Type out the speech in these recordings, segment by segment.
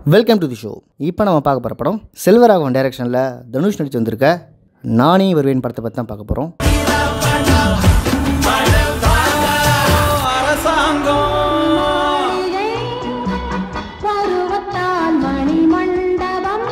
Welcome to the show இப்போ நம்ம பார்க்க போகிற படம் செல்வராகவன் டைரக்ஷனில் தனுஷ் நடிச்சு வந்திருக்க நானே வருவேன் படத்தை பற்றி தான் பார்க்க போகிறோம் பருவத்தால் மணிமண்டபம்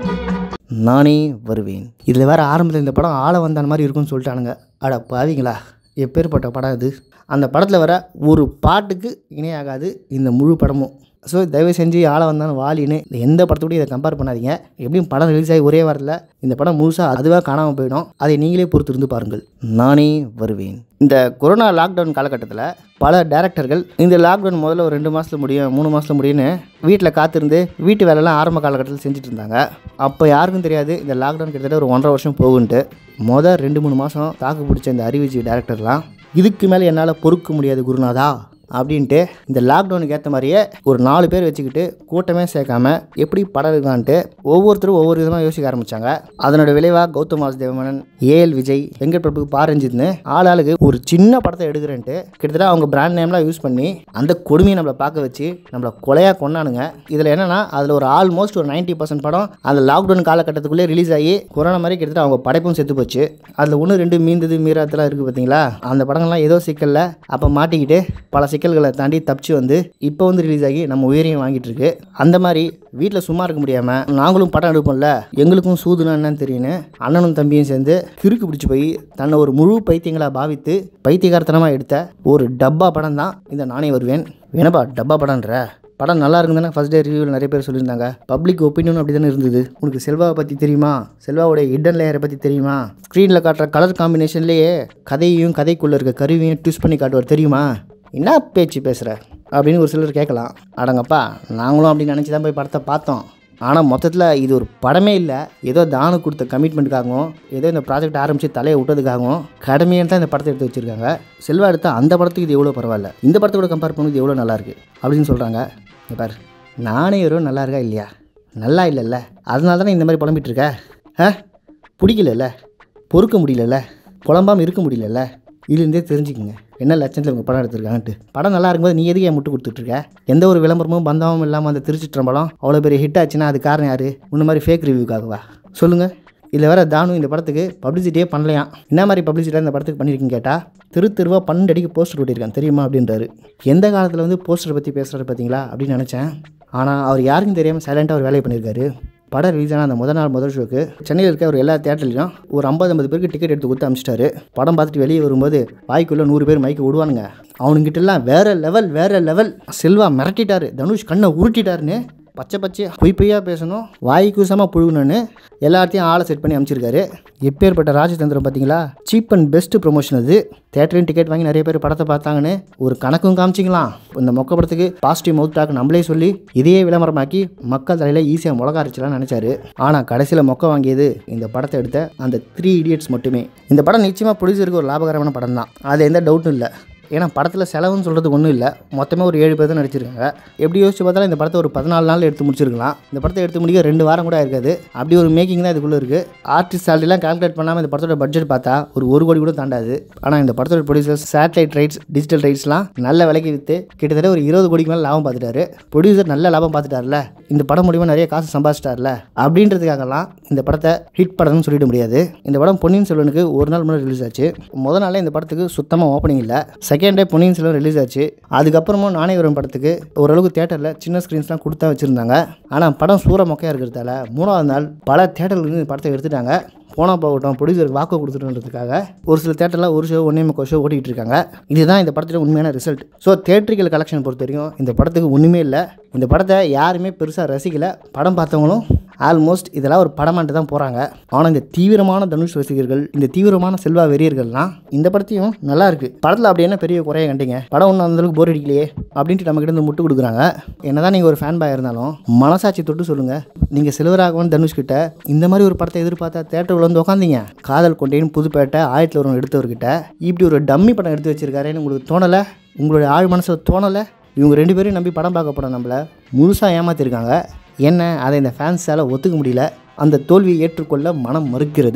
நானே வருவேன் இதில் வேறு ஆரம்பத்தில் இந்த படம் ஆள வந்தான் மாதிரி இருக்கும்னு சொல்லிட்டானுங்க அட பாவிங்களா எப்பேற்பட்ட படம் இது அந்த படத்தில் வர ஒரு பாட்டுக்கு இணையாகாது இந்த முழு படமும் ஸோ தயவு செஞ்சு ஆள வந்தான் வாலின்னு இந்த எந்த படத்தோடய இதை கம்பேர் பண்ணாதீங்க எப்படியும் படம் ரிலீஸ் ஆகி ஒரே வாரத்தில் இந்த படம் முழுசாக அதுவாக காணாமல் போயிடும் அதை நீங்களே பொறுத்து இருந்து பாருங்கள் நானே வருவேன் இந்த கொரோனா லாக்டவுன் காலகட்டத்தில் பல டேரக்டர்கள் இந்த லாக்டவுன் முதல்ல ஒரு ரெண்டு மாதத்தில் முடியும் மூணு மாதத்தில் முடியும்னு வீட்டில் காத்திருந்து வீட்டு வேலைலாம் ஆரம்ப காலகட்டத்தில் செஞ்சுட்டு இருந்தாங்க அப்போ யாருக்கும் தெரியாது இந்த லாக்டவுன் கிட்டத்தட்ட ஒரு ஒன்றரை வருஷம் போகுன்ட்டு மொதல் ரெண்டு மூணு மாதம் தாக்கு பிடிச்ச இந்த அறிவிஜி டேரக்டர்லாம் இதுக்கு மேலே என்னால் பொறுக்க முடியாது குருநாதா அப்படின்ட்டு இந்த லாக்டவுனுக்கு ஏற்ற மாதிரியே ஒரு நாலு பேர் வச்சுக்கிட்டு கூட்டமே சேர்க்காம எப்படி படம் எடுக்கலான்ட்டு ஒவ்வொருத்தரும் ஒவ்வொரு விதமாக யோசிக்க ஆரம்பித்தாங்க அதனோட விளைவாக கௌதம் வாசுதேவமனன் ஏஎல் விஜய் வெங்கட் பிரபு பாரஞ்சித்னு ஆளாளுக்கு ஒரு சின்ன படத்தை எடுக்கிறேன்ட்டு கிட்டத்தட்ட அவங்க பிராண்ட் நேம்லாம் யூஸ் பண்ணி அந்த கொடுமையை நம்மளை பார்க்க வச்சு நம்மளை கொலையாக கொண்டானுங்க இதில் என்னென்னா அதில் ஒரு ஆல்மோஸ்ட் ஒரு 90% பர்சன்ட் படம் அந்த லாக்டவுன் காலகட்டத்துக்குள்ளே ரிலீஸ் ஆகி கொரோனா மாதிரி கிட்டத்தட்ட அவங்க படைப்பும் செத்து போச்சு அதில் ஒன்று ரெண்டு மீந்தது மீறாதெல்லாம் இருக்குது பார்த்தீங்களா அந்த படங்கள்லாம் ஏதோ சிக்கலில் அப்போ மாட்டிக்கிட்டு பல சிக்கல்களை தாண்டி தப்பிச்சு வந்து இப்போ வந்து ரிலீஸ் ஆகி நம்ம உயிரையும் வாங்கிட்டு இருக்கு அந்த மாதிரி வீட்டில் சும்மா இருக்க முடியாமல் நாங்களும் படம் எடுப்போம்ல எங்களுக்கும் சூதுனா என்னன்னு தெரியும்னு அண்ணனும் தம்பியும் சேர்ந்து கிறுக்கு பிடிச்சி போய் தன்னை ஒரு முழு பைத்தியங்களாக பாவித்து பைத்தியகாரத்தனமாக எடுத்த ஒரு டப்பா படம் தான் இந்த நானே வருவேன் வேணப்பா டப்பா படம்ன்ற படம் நல்லா இருக்குதுன்னு ஃபஸ்ட் டே ரிவ்யூவில் நிறைய பேர் சொல்லியிருந்தாங்க பப்ளிக் ஒப்பீனியன் அப்படி தானே இருந்தது உனக்கு செல்வாவை பற்றி தெரியுமா செல்வாவுடைய ஹிடன் லேயரை பற்றி தெரியுமா ஸ்க்ரீனில் காட்டுற கலர் காம்பினேஷன்லேயே கதையையும் கதைக்குள்ளே இருக்க கருவியும் ட்விஸ்ட் பண்ணி காட்டுவார் தெரியுமா என்ன பேச்சு பேசுகிற அப்படின்னு ஒரு சிலர் கேட்கலாம் அடங்கப்பா நாங்களும் அப்படி நினச்சி தான் போய் படத்தை பார்த்தோம் ஆனால் மொத்தத்தில் இது ஒரு படமே இல்லை ஏதோ தானு கொடுத்த கமிட்மெண்ட்டுக்காகவும் ஏதோ இந்த ப்ராஜெக்ட் ஆரம்பித்து தலையை விட்டதுக்காகவும் கடமையாக தான் இந்த படத்தை எடுத்து வச்சுருக்காங்க செல்வா எடுத்த அந்த படத்துக்கு இது எவ்வளோ பரவாயில்ல இந்த படத்தோட கம்பேர் பண்ணுறது எவ்வளோ நல்லா இருக்கு அப்படின்னு சொல்கிறாங்க இங்க பாரு நானே ஒரு நல்லா இருக்கா இல்லையா நல்லா இல்லைல்ல அதனால தானே இந்த மாதிரி புலம்பிட்டு இருக்க ஆ பிடிக்கலல்ல பொறுக்க முடியலல்ல புலம்பாமல் இருக்க முடியலல்ல இதுலேருந்தே தெரிஞ்சுக்குங்க என்ன லட்சத்தில் இவங்க படம் எடுத்திருக்காங்கன்ட்டு படம் நல்லா இருக்கும்போது நீ எதுக்கு ஏன் முட்டு கொடுத்துட்ருக்க எந்த ஒரு விளம்பரமும் பந்தமும் இல்லாமல் அந்த திருச்சிற்றம்பலம் அவ்வளோ பெரிய ஹிட் ஆச்சுன்னா அது காரணம் யார் உன்ன மாதிரி ஃபேக் ரிவ்யூக்காகவா சொல்லுங்கள் இதில் வேற தானு இந்த படத்துக்கு பப்ளிசிட்டியே பண்ணலையாம் என்ன மாதிரி பப்ளிசிட்டியாக இந்த படத்துக்கு பண்ணியிருக்கீங்க கேட்டால் திரு திருவா பன்னெண்டு அடிக்கு போஸ்டர் ஓட்டியிருக்கான் தெரியுமா அப்படின்றாரு எந்த காலத்தில் வந்து போஸ்டரை பற்றி பேசுகிறாரு பார்த்தீங்களா அப்படின்னு நினச்சேன் ஆனால் அவர் யாருக்கும் தெரியாமல் சைலண்ட்டாக ஒரு வேலையை பண்ணியிருக்காரு படம் ரிலீஸ் ஆன அந்த முதல் நாள் முதல் ஷோக்கு சென்னையில் இருக்க ஒரு எல்லா தேட்டர்லையும் ஒரு ஐம்பது ஐம்பது பேருக்கு டிக்கெட் எடுத்து கொடுத்து அமிச்சிட்டாரு படம் பார்த்துட்டு வெளியே வரும்போது வாய்க்குள்ளே நூறு பேர் மைக்கு விடுவானுங்க அவனுங்கிட்டலாம் வேற லெவல் வேற லெவல் செல்வா மிரட்டிட்டாரு தனுஷ் கண்ணை உருட்டிட்டாருன்னு பச்சை பச்சையாக பொய் பொய்யாக பேசணும் வாய் கூசமாக புழுகணும்னு எல்லாத்தையும் ஆளை செட் பண்ணி அமைச்சிருக்காரு எப்பேற்பட்ட ராஜதந்திரம் பார்த்தீங்களா சீப் அண்ட் பெஸ்ட் ப்ரொமோஷன் அது தேட்டரையும் டிக்கெட் வாங்கி நிறைய பேர் படத்தை பார்த்தாங்கன்னு ஒரு கணக்கும் காமிச்சிக்கலாம் இந்த மொக்க படத்துக்கு பாசிட்டிவ் மவுத் டாக் நம்மளே சொல்லி இதையே விளம்பரமாக்கி மக்கள் தலையில் ஈஸியாக மிளகா அரைச்சலாம் நினச்சாரு ஆனால் கடைசியில் மொக்க வாங்கியது இந்த படத்தை எடுத்த அந்த த்ரீ இடியட்ஸ் மட்டுமே இந்த படம் நிச்சயமாக ப்ரொடியூசருக்கு ஒரு லாபகரமான படம் தான் அது எந்த டவுட்டும் இல்லை ஏன்னா படத்தில் செலவுன்னு சொல்கிறது ஒன்றும் இல்லை மொத்தமே ஒரு ஏழு பேர் தான் நடிச்சிருக்காங்க எப்படி யோசிச்சு பார்த்தாலும் இந்த படத்தை ஒரு பதினாலு நாள் எடுத்து முடிச்சிருக்கலாம் இந்த படத்தை எடுத்து முடிக்க ரெண்டு வாரம் கூட இருக்காது அப்படி ஒரு மேக்கிங் தான் இதுக்குள்ளே இருக்குது ஆர்டிஸ்ட் சேலரிலாம் கால்குலேட் பண்ணாமல் இந்த படத்தோட பட்ஜெட் பார்த்தா ஒரு ஒரு கோடி கூட தாண்டாது ஆனால் இந்த படத்தோட ப்ரொடியூசர் சேட்டலைட் ரைட்ஸ் டிஜிட்டல் ரைட்ஸ்லாம் நல்ல விலைக்கு விற்று கிட்டத்தட்ட ஒரு இருபது கோடிக்கு மேலே லாபம் பார்த்துட்டாரு ப்ரொடியூசர் நல்ல லாபம் பார்த்துட்டார்ல இந்த படம் மூலியமாக நிறைய காசு சம்பாதிச்சிட்டார்ல அப்படின்றதுக்காகலாம் இந்த படத்தை ஹிட் படம்னு சொல்லிட முடியாது இந்த படம் பொன்னியின் செல்வனுக்கு ஒரு நாள் முன்னாடி ரிலீஸ் ஆச்சு முதல் நாளே இந்த படத்துக்கு சுத்தமாக ஓப்பனிங் இல்லை second day Ponniyin Selvan release ஆச்சு அதுக்கப்புறமும் நானே வரும் படத்துக்கு ஓரளவுக்கு தேட்டரில் சின்ன ஸ்க்ரீன்ஸ்லாம் கொடுத்தா வச்சுருந்தாங்க ஆனால் படம் சூற மொக்கையாக இருக்கிறதால மூணாவது நாள் பல தேட்டர்லேருந்து இந்த படத்தை எடுத்துட்டாங்க போனால் போகட்டும் ப்ரொடியூசருக்கு வாக்கு கொடுத்துட்டுன்றதுக்காக ஒரு சில தேட்டரில் ஒரு ஷோ ஒன்றே முக்கோ ஷோ ஓட்டிகிட்டு இருக்காங்க இதுதான் இந்த படத்தோட உண்மையான ரிசல்ட் ஸோ தேட்ரிக்கல் கலெக்ஷன் பொறுத்த வரைக்கும் இந்த படத்துக்கு ஒன்றுமே இல்லை இந்த படத்தை யாருமே பெருசாக ரசிக்கலை படம் பார்த்தவங்களும் ஆல்மோஸ்ட் இதெல்லாம் ஒரு படமான்ட்டு தான் போகிறாங்க ஆனால் இந்த தீவிரமான தனுஷ் ரசிகர்கள் இந்த தீவிரமான செல்வா வெறியர்கள்லாம் இந்த படத்தையும் நல்லா இருக்கு படத்தில் அப்படி என்ன பெரிய குறைய கண்டீங்க படம் ஒன்றும் அந்தளவுக்கு போர் அடிக்கலையே அப்படின்ட்டு நம்ம கிட்ட இருந்து முட்டு கொடுக்குறாங்க என்னதான் நீங்கள் ஒரு ஃபேன் பாய் இருந்தாலும் மனசாட்சி தொட்டு சொல்லுங்கள் நீங்கள் செல்வராகவன் தனுஷ் கிட்ட இந்த மாதிரி ஒரு படத்தை எதிர்பார்த்தா தேட்டரில் வந்து உட்காந்தீங்க காதல் கொண்டேன்னு புதுப்பேட்டை ஆயிரத்தி ஒரு எடுத்தவர்கிட்ட இப்படி ஒரு டம்மி படம் எடுத்து வச்சிருக்காருன்னு உங்களுக்கு தோணலை உங்களுடைய ஆழ் மனசில் தோணலை இவங்க ரெண்டு பேரும் நம்பி படம் பார்க்க போகிற நம்மளை முழுசாக ஏமாத்திருக்காங்க என்ன அதை இந்த ஃபேன்ஸால் ஒத்துக்க முடியல அந்த தோல்வியை ஏற்றுக்கொள்ள மனம் மறுக்கிறது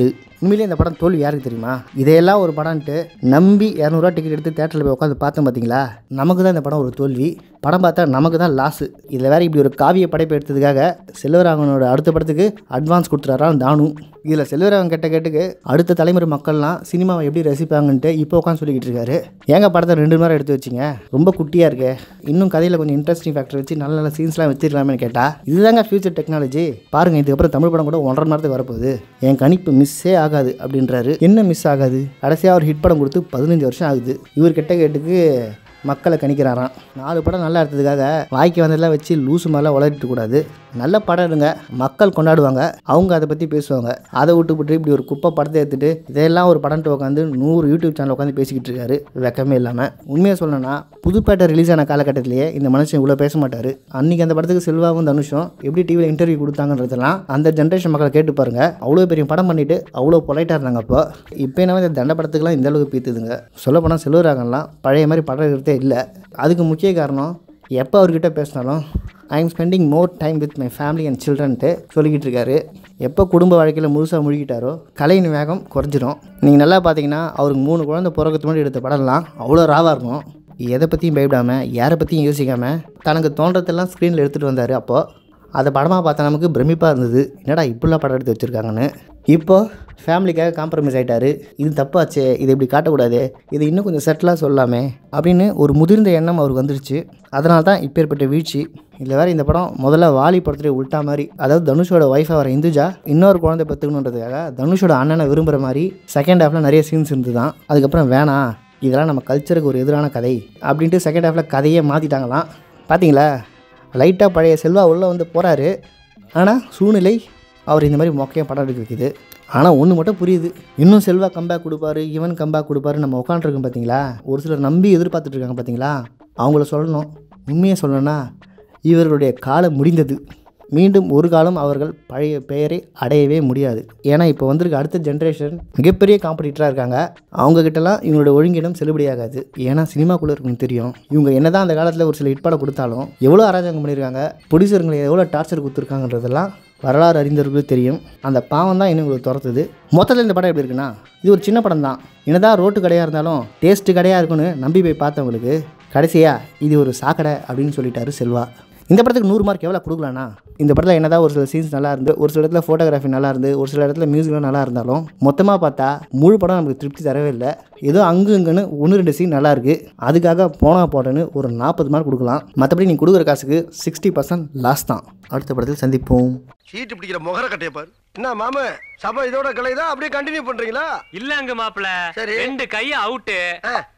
உண்மையிலேயே இந்த படம் தோல்வி யாருக்கு தெரியுமா இதையெல்லாம் ஒரு படம்ன்ட்டு நம்பி இரநூறுவா டிக்கெட் எடுத்து தேட்டரில் போய் உட்காந்து பார்த்தோம் பார்த்தீங்களா நமக்கு தான் இந்த படம் ஒரு தோல்வி படம் பார்த்தா நமக்கு தான் லாஸு இதில் வேற இப்படி ஒரு காவிய படைப்பு எடுத்ததுக்காக செல்வராகவனோட அடுத்த படத்துக்கு அட்வான்ஸ் கொடுத்துறாராம் தானு இதில் செல்வராகவன் கெட்ட கேட்டுக்கு அடுத்த தலைமுறை மக்கள்லாம் சினிமாவை எப்படி ரசிப்பாங்கன்ட்டு இப்போ உட்காந்து சொல்லிக்கிட்டு இருக்காரு ஏங்க படத்தை ரெண்டு மணி நேரம் எடுத்து வச்சிங்க ரொம்ப குட்டியாக இருக்கு இன்னும் கதையில் கொஞ்சம் இன்ட்ரெஸ்டிங் ஃபேக்டர் வச்சு நல்ல நல்ல சீன்ஸ்லாம் வச்சிருக்கலாமே கேட்டால் இதுதாங்க ஃபியூச்சர் டெக்னாலஜி பாருங்க இதுக்கப்புறம் தமிழ் படம் கூட ஒன்றரை மணி நேரத்துக்கு வரப்போகுது என் கணிப்பு மிஸ்ஸே ஆகாது அப்படின்றாரு என்ன மிஸ் ஆகாது கடைசியாக அவர் ஹிட் படம் கொடுத்து பதினஞ்சு வருஷம் ஆகுது இவர் கெட்ட கேட்டுக்கு மக்களை கணிக்கிறாராம் நாலு படம் நல்லா எடுத்ததுக்காக வாய்க்கு வந்ததெல்லாம் வச்சு லூசு மாதிரிலாம் உளறிட்டு கூடாது நல்ல படம் எடுங்க மக்கள் கொண்டாடுவாங்க அவங்க அதை பற்றி பேசுவாங்க அதை விட்டு விட்டு இப்படி ஒரு குப்பை படத்தை எடுத்துட்டு இதெல்லாம் ஒரு படம்ட்டு உட்காந்து நூறு யூடியூப் சேனல் உட்காந்து பேசிக்கிட்டு இருக்காரு வெக்கமே இல்லாமல் உண்மையாக சொல்லணும்னா புதுப்பேட்டை ரிலீஸ் ஆன காலகட்டத்திலேயே இந்த மனுஷன் இவ்வளோ பேச மாட்டார் அன்றைக்கி அந்த படத்துக்கு செல்வாவும் தனுஷும் எப்படி டிவியில் இன்டர்வியூ கொடுத்தாங்கன்றதெல்லாம் அந்த ஜென்ரேஷன் மக்களை கேட்டு பாருங்க அவ்வளோ பெரிய படம் பண்ணிட்டு அவ்வளோ பொலைட்டாக இருந்தாங்க அப்போ இப்போ என்ன இந்த தண்ட படத்துக்குலாம் இந்த அளவுக்கு பீத்துதுங்க சொல்லப்போனால் செல்வராகலாம் பழைய மாதிரி படம் எடுக்கிறதே இல்லை அதுக்கு முக்கிய காரணம் எப்போ அவர்கிட்ட பேசினாலும் I am spending more time with my family and சில்ட்ரன்ட்டு சொல்லிக்கிட்டு இருக்காரு எப்போ குடும்ப வாழ்க்கையில் முழுசாக முழுகிட்டாரோ கலையின் வேகம் குறைஞ்சிரும் நீங்கள் நல்லா பார்த்தீங்கன்னா அவருக்கு மூணு குழந்தை பிறக்கிறதுக்கு முன்னாடி எடுத்த படம்லாம் அவ்வளோ ராவாக இருக்கும் எதை பற்றியும் பயப்படாமல் யாரை பற்றியும் யோசிக்காமல் தனக்கு தோன்றதெல்லாம் ஸ்க்ரீனில் எடுத்துகிட்டு வந்தார் அப்போது அதை படமாக பார்த்தா நமக்கு பிரமிப்பாக இருந்தது என்னடா இப்படிலாம் படம் எடுத்து வச்சுருக்காங்கன்னு இப்போ ஃபேமிலிக்காக காம்ப்ரமைஸ் ஆகிட்டாரு இது தப்பாச்சே இதை இப்படி காட்டக்கூடாது இதை இன்னும் கொஞ்சம் செட்டிலாக சொல்லாமே அப்படின்னு ஒரு முதிர்ந்த எண்ணம் அவருக்கு வந்துருச்சு அதனால தான் இப்பேற்பட்ட வீழ்ச்சி இதில் வேறு இந்த படம் முதல்ல வாலி படத்துலேயே உள்ட்டா மாதிரி அதாவது தனுஷோட ஒய்ஃபாக வர இந்துஜா இன்னொரு குழந்தை பெற்றுக்கணுன்றதுக்காக தனுஷோட அண்ணனை விரும்புகிற மாதிரி செகண்ட் ஹாஃபில் நிறைய சீன்ஸ் இருந்து தான் அதுக்கப்புறம் வேணாம் இதெல்லாம் நம்ம கல்ச்சருக்கு ஒரு எதிரான கதை அப்படின்ட்டு செகண்ட் ஹாஃபில் கதையே மாற்றிட்டாங்களாம் பார்த்தீங்களா லைட்டாக பழைய செல்வா உள்ளே வந்து போகிறாரு ஆனால் சூழ்நிலை அவர் இந்த மாதிரி மொக்கையாக படம் எடுக்க வைக்குது ஆனால் ஒன்று மட்டும் புரியுது இன்னும் செல்வா கம்பேக் கொடுப்பாரு இவன் கம்பேக் கொடுப்பாரு நம்ம உட்காந்துருக்கோம் பார்த்தீங்களா ஒரு சிலர் நம்பி எதிர்பார்த்துட்டு இருக்காங்க பார்த்தீங்களா அவங்கள சொல்லணும் உண்மையை சொல்லணும்னா இவர்களுடைய காலம் முடிந்தது மீண்டும் ஒரு காலம் அவர்கள் பழைய பெயரை அடையவே முடியாது ஏன்னா இப்போ வந்திருக்க அடுத்த ஜென்ரேஷன் மிகப்பெரிய காம்படிட்டராக இருக்காங்க அவங்க கிட்டலாம் இவங்களோட ஒழுங்கிடம் செல்லுபடியாகாது ஏன்னா சினிமாக்குள்ளே இருக்குன்னு தெரியும் இவங்க என்னதான் அந்த காலத்தில் ஒரு சில ஹிட் படம் கொடுத்தாலும் எவ்வளோ அராஜகம் பண்ணியிருக்காங்க ப்ரொடியூசருங்களை எவ்வளோ டார்ச்சர் கொடுத்துருக்காங்கன்றதெல்லாம் வரலாறு அறிந்தவர்களுக்கு தெரியும் அந்த பாவம் தான் இன்னும் உங்களுக்கு துரத்துது மொத்தத்தில் இந்த படம் எப்படி இருக்குன்னா இது ஒரு சின்ன படம் தான் என்னதான் ரோட்டு கடையாக இருந்தாலும் டேஸ்ட்டு கடையாக இருக்குன்னு நம்பி போய் பார்த்தவங்களுக்கு கடைசியா இது ஒரு சாக்கடை அப்படின்னு சொல்லிட்டாரு செல்வா இந்த படத்துக்கு நூறு மார்க் எவ்வளோ கொடுக்கலாம்னா இந்த படத்தில் என்னதான் ஒரு சில சீன்ஸ் நல்லா இருந்து ஒரு சில இடத்துல ஃபோட்டோகிராஃபி நல்லா இருந்து ஒரு சில இடத்துல மியூசிக்லாம் நல்லா இருந்தாலும் மொத்தமாக பார்த்தா முழு படம் நமக்கு திருப்தி தரவே இல்லை ஏதோ அங்கு இங்குன்னு ஒன்று ரெண்டு சீன் நல்லா இருக்கு அதுக்காக போனா போட்டேன்னு ஒரு நாற்பது மார்க் கொடுக்கலாம் மற்றபடி நீ கொடுக்குற காசுக்கு சிக்ஸ்டி பர்சன்ட் லாஸ் தான் அடுத்த படத்தில் சந்திப்போம் சீட்டு பிடிக்கிற முகர கட்டைய பாரு என்ன மாம சபை இதோட கலைதா அப்படியே கண்டினியூ பண்றீங்களா இல்லங்க மாப்பிள சரி. ரெண்டு கைய அவுட்டு ஆ.